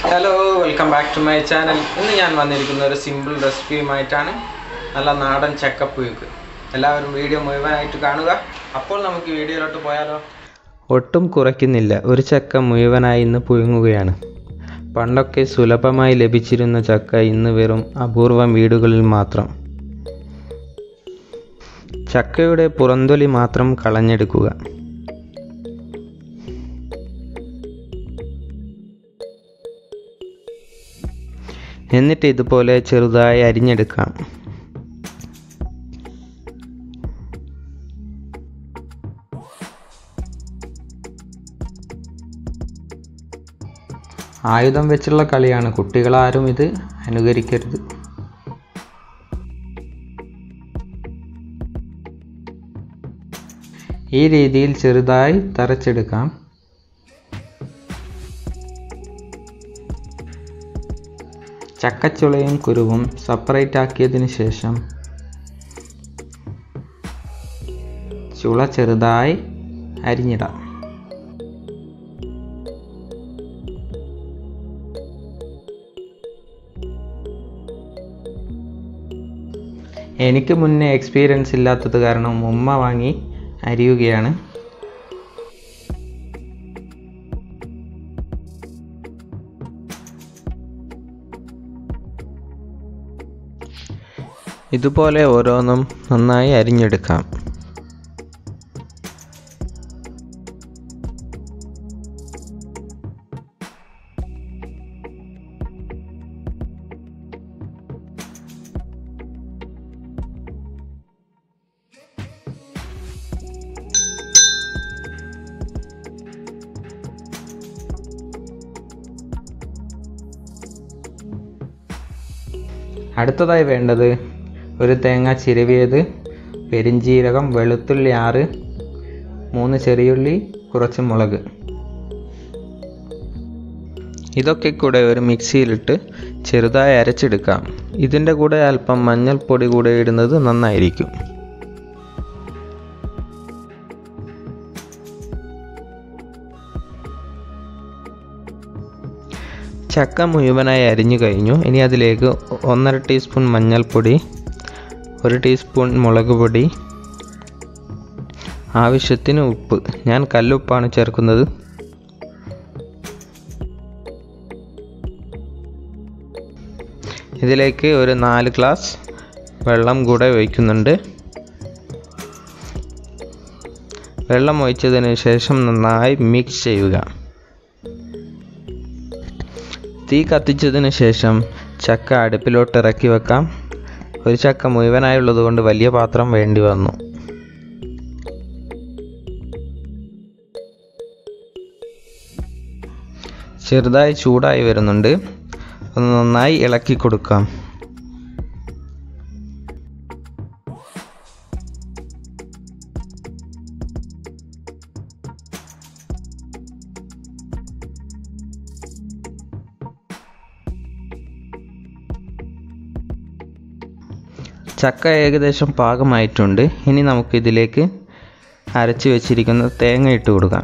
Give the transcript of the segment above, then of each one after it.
hello welcome back to my channel ഇന്ന് ഞാൻ വന്നിരിക്കുന്ന ഒരു സിമ്പിൾ റെസിപ്പിയുമായിട്ടാണ് നല്ല നാടൻ ചക്കപ്പുഴുക്ക് എല്ലാവരും വീഡിയോ മുഴുവനായിട്ട് കാണുക അപ്പോൾ നമുക്ക് വീഡിയോയിലോട്ട് പോയാലോ ഒട്ടും കുറയ്ക്കുന്നില്ല ഒരു ചക്ക മുഴുവനായി ഇന്ന് പുഴുങ്ങുകയാണ് പണ്ടൊക്കെ സുലഭമായി ലഭിച്ചിരുന്ന ചക്ക ഇന്ന് വെറും അപൂർവം വീടുകളിൽ മാത്രം ചക്കയുടെ പുറന്തൊലി മാത്രം കളഞ്ഞെടുക്കുക എന്നിട്ട് ഇതുപോലെ ചെറുതായി അരിഞ്ഞെടുക്കാം ആയുധം വെച്ചുള്ള കളിയാണ് കുട്ടികളാരും ഇത് അനുകരിക്കരുത് ഈ രീതിയിൽ ചെറുതായി തറച്ചെടുക്കാം ചക്കച്ചുളയും കുരുവും സെപ്പറേറ്റ് ആക്കിയതിന് ശേഷം ചുള ചെറുതായി അരിഞ്ഞിടാം എനിക്ക് മുന്നേ എക്സ്പീരിയൻസ് ഇല്ലാത്തത് കാരണം ഉമ്മ വാങ്ങി അരിയുകയാണ് ഇതുപോലെ ഓരോന്നും നന്നായി അരിഞ്ഞെടുക്കാം അടുത്തതായി വേണ്ടത് ഒരു തേങ്ങ ചിരവിയത് പെരിഞ്ചീരകം വെളുത്തുള്ളി ആറ് മൂന്ന് ചെറിയുള്ളി കുറച്ച് മുളക് ഇതൊക്കെ കൂടെ ഒരു മിക്സിയിലിട്ട് ചെറുതായി അരച്ചെടുക്കാം ഇതിൻ്റെ കൂടെ അല്പം മഞ്ഞൾപ്പൊടി കൂടെ ഇടുന്നത് നന്നായിരിക്കും ചക്ക മുഴുവനായി അരിഞ്ഞു കഴിഞ്ഞു ഇനി അതിലേക്ക് ഒന്നര ടീസ്പൂൺ മഞ്ഞൾപ്പൊടി ഒരു ടീസ്പൂൺ മുളക് പൊടി ആവശ്യത്തിന് ഉപ്പ് ഞാൻ കല്ലുപ്പാണ് ചേർക്കുന്നത് ഇതിലേക്ക് ഒരു നാല് ഗ്ലാസ് വെള്ളം കൂടെ ഒഴിക്കുന്നുണ്ട് വെള്ളം ഒഴിച്ചതിന് ശേഷം നന്നായി മിക്സ് ചെയ്യുക തീ കത്തിച്ചതിന് ശേഷം ചക്ക അടുപ്പിലോട്ട് ഇറക്കി വെക്കാം ഒരു ചക്ക മുഴുവനായുള്ളത് കൊണ്ട് വലിയ പാത്രം വേണ്ടി വന്നു ചെറുതായി ചൂടായി വരുന്നുണ്ട് ഒന്ന് നന്നായി ഇളക്കി കൊടുക്കാം ചക്ക ഏകദേശം പാകമായിട്ടുണ്ട് ഇനി നമുക്ക് ഇതിലേക്ക് അരച്ച് വെച്ചിരിക്കുന്ന തേങ്ങ ഇട്ട് കൊടുക്കാം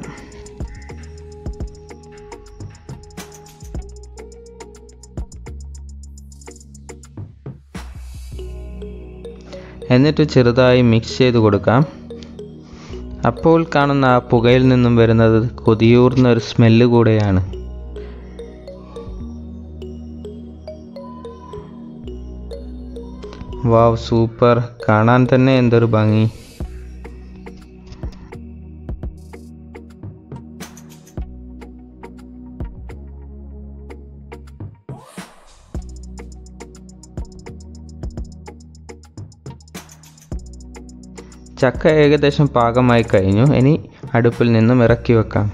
എന്നിട്ട് ചെറുതായി മിക്സ് ചെയ്ത് കൊടുക്കാം അപ്പോൾ കാണുന്ന ആ പുകയിൽ നിന്നും വരുന്നത് കൊതിയൂർന്ന ഒരു സ്മെല്ല് കൂടെയാണ് വാവ് സൂപ്പർ കാണാൻ തന്നെ എന്തൊരു ഭംഗി ചക്ക ഏകദേശം പാകമായി കഴിഞ്ഞു ഇനി അടുപ്പിൽ നിന്നും ഇറക്കി വെക്കാം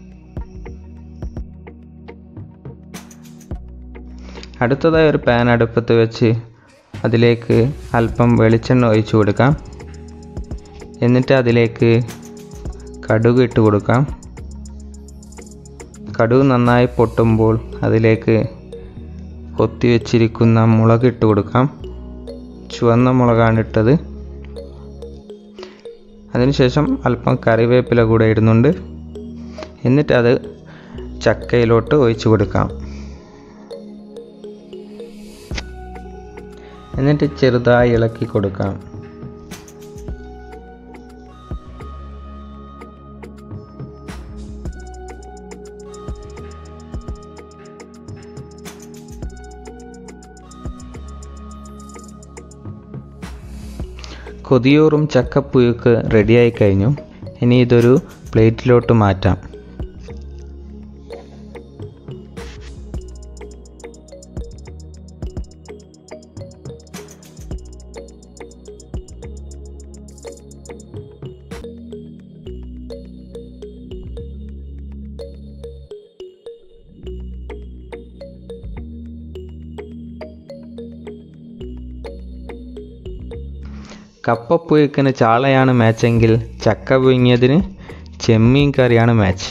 അടുത്തതായി ഒരു പാൻ അടുപ്പത്ത് വെച്ച് അതിലേക്ക് അല്പം വെളിച്ചെണ്ണ ഒഴിച്ചു കൊടുക്കാം എന്നിട്ട് അതിലേക്ക് കടുക് ഇട്ട് കൊടുക്കാം കടുക് നന്നായി പൊട്ടുമ്പോൾ അതിലേക്ക് കൊത്തി വെച്ചിരിക്കുന്ന മുളക് ഇട്ട് കൊടുക്കാം ചുവന്ന മുളകാണ് ഇട്ടത് അതിനുശേഷം അല്പം കറിവേപ്പില കൂടെ ഇടുന്നുണ്ട് എന്നിട്ട് അത് ചക്കയിലോട്ട് ഒഴിച്ചു കൊടുക്കാം എന്നിട്ട് ചെറുതായി ഇളക്കി കൊടുക്കാം കൊതിയൂറും ചക്കപ്പുഴുക്ക് റെഡിയായി കഴിഞ്ഞു ഇനി ഇതൊരു പ്ലേറ്റിലോട്ട് മാറ്റാം കപ്പപ്പുഴുക്കിന് ചാളയാണ് മാച്ചെങ്കിൽ ചക്ക പുഴുങ്ങിയതിന് ചെമ്മീൻ കറിയാണ് മാച്ച്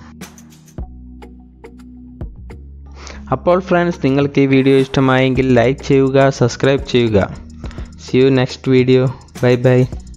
അപ്പോൾ ഫ്രണ്ട്സ് നിങ്ങൾക്ക് ഈ വീഡിയോ ഇഷ്ടമായെങ്കിൽ ലൈക്ക് ചെയ്യുക സബ്സ്ക്രൈബ് ചെയ്യുക see you next video bye by